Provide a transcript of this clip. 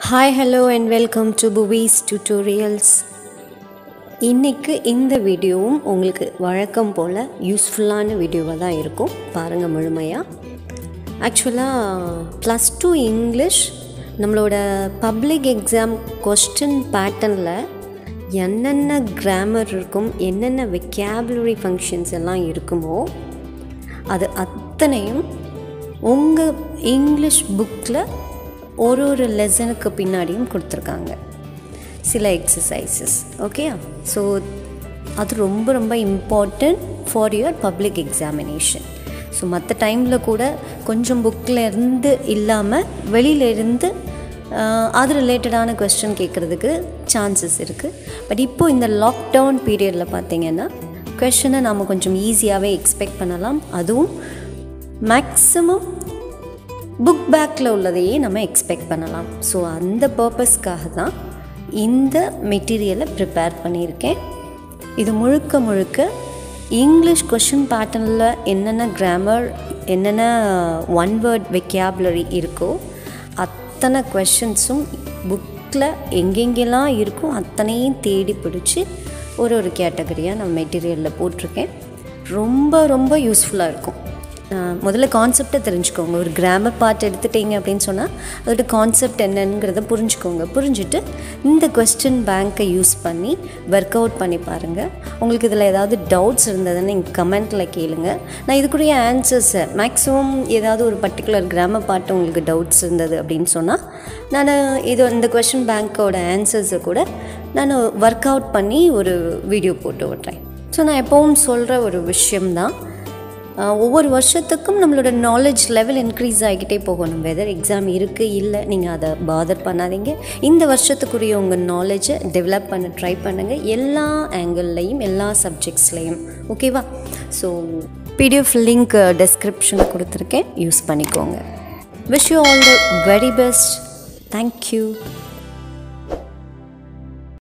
hi hello and welcome to புவிஸ் tutorials இன்றைக்கு இந்த வீடியோவும் உங்களுக்கு வழக்கம் போல் யூஸ்ஃபுல்லான வீடியோவாக தான் இருக்கும் பாருங்கள் முழுமையாக ஆக்சுவலாக ப்ளஸ் டூ இங்கிலீஷ் நம்மளோட பப்ளிக் எக்ஸாம் கொஸ்டின் பேட்டர்னில் என்னென்ன கிராமர் இருக்கும் என்னென்ன வெக்காபுலரி ஃபங்க்ஷன்ஸ் எல்லாம் இருக்குமோ அது அத்தனையும் உங்கள் இங்கிலீஷ் புக்கில் ஒரு ஒரு லெசனுக்கு பின்னாடியும் கொடுத்துருக்காங்க சில எக்ஸசைசஸ் ஓகே ஸோ அது ரொம்ப ரொம்ப important for your public examination so மற்ற டைமில் கூட கொஞ்சம் புக்கில் இருந்து இல்லாமல் வெளியில இருந்து ஆஹ், அது ரிலேட்டடான கொஸ்டின் கேட்குறதுக்கு சான்சஸ் இருக்குது பட் இப்போ இந்த லாக்டவுன் பீரியடில் பார்த்தீங்கன்னா கொஷனை நாம் கொஞ்சம் ஈஸியாகவே எக்ஸ்பெக்ட் பண்ணலாம் அதுவும் மேக்ஸிமம் புக் பேக்கில் உள்ளதையே நம்ம எக்ஸ்பெக்ட் பண்ணலாம் ஸோ அந்த பர்பஸ்க்காக தான் இந்த மெட்டீரியலை ப்ரிப்பேர் பண்ணியிருக்கேன் இது முழுக்க முழுக்க இங்கிலீஷ் கொஷின் பேட்டர்னில் என்னென்ன கிராமர் என்னென்ன ஒன் வேர்ட் வெக்காபுலரி இருக்கோ அத்தனை கொஷின்ஸும் புக்கில் எங்கெங்கெல்லாம் இருக்கோ அத்தனையும் தேடி பிடிச்சி ஒரு ஒரு கேட்டகரியாக நான் மெட்டீரியலில் போட்டிருக்கேன் ரொம்ப ரொம்ப யூஸ்ஃபுல்லாக இருக்கும் ஆஹ் முதல்ல கான்செப்டை தெரிஞ்சுக்கோங்க ஒரு கிராமர் பார்ட் எடுத்துட்டீங்க அப்படின்னு சொன்னால் அதோட கான்செப்ட் என்னங்கிறத புரிஞ்சுக்கோங்க புரிஞ்சுட்டு இந்த கொஸ்டின் பேங்க்கை யூஸ் பண்ணி ஒர்க் அவுட் பண்ணி பாருங்கள் உங்களுக்கு இதில் ஏதாவது டவுட்ஸ் இருந்ததுன்னு நீங்கள் கமெண்ட்டில் கேளுங்க நான் இதுக்குரிய ஆன்சர்ஸை மேக்ஸிமம் ஏதாவது ஒரு பர்டிகுலர் கிராமர் பார்ட் உங்களுக்கு டவுட்ஸ் இருந்தது அப்படின்னு சொன்னால் நான் இது இந்த கொஸ்டின் பேங்க்கோட ஆன்சர்ஸை கூட நான் ஒர்க் அவுட் பண்ணி ஒரு வீடியோ போட்டு விட்றேன் ஸோ நான் எப்பவும் சொல்கிற ஒரு விஷயம்தான் ஆஹ் ஒவ்வொரு வருஷத்துக்கும் நம்மளோட நாலேஜ் லெவல் இன்க்ரீஸ் ஆகிக்கிட்டே போகணும் வெதர் எக்ஸாம் இருக்குது இல்லை நீங்கள் அதை பாதர் பண்ணாதீங்க இந்த வருஷத்துக்குரிய உங்கள் நாலேஜை டெவலப் பண்ண ட்ரை பண்ணுங்கள் எல்லா ஆங்கிள்லையும் எல்லா சப்ஜெக்ட்ஸ்லையும் ஓகேவா ஸோ பிடிஎஃப் லிங்க் டெஸ்கிரிப்ஷனில் கொடுத்துருக்கேன் யூஸ் பண்ணிக்கோங்க wish you all the very best thank you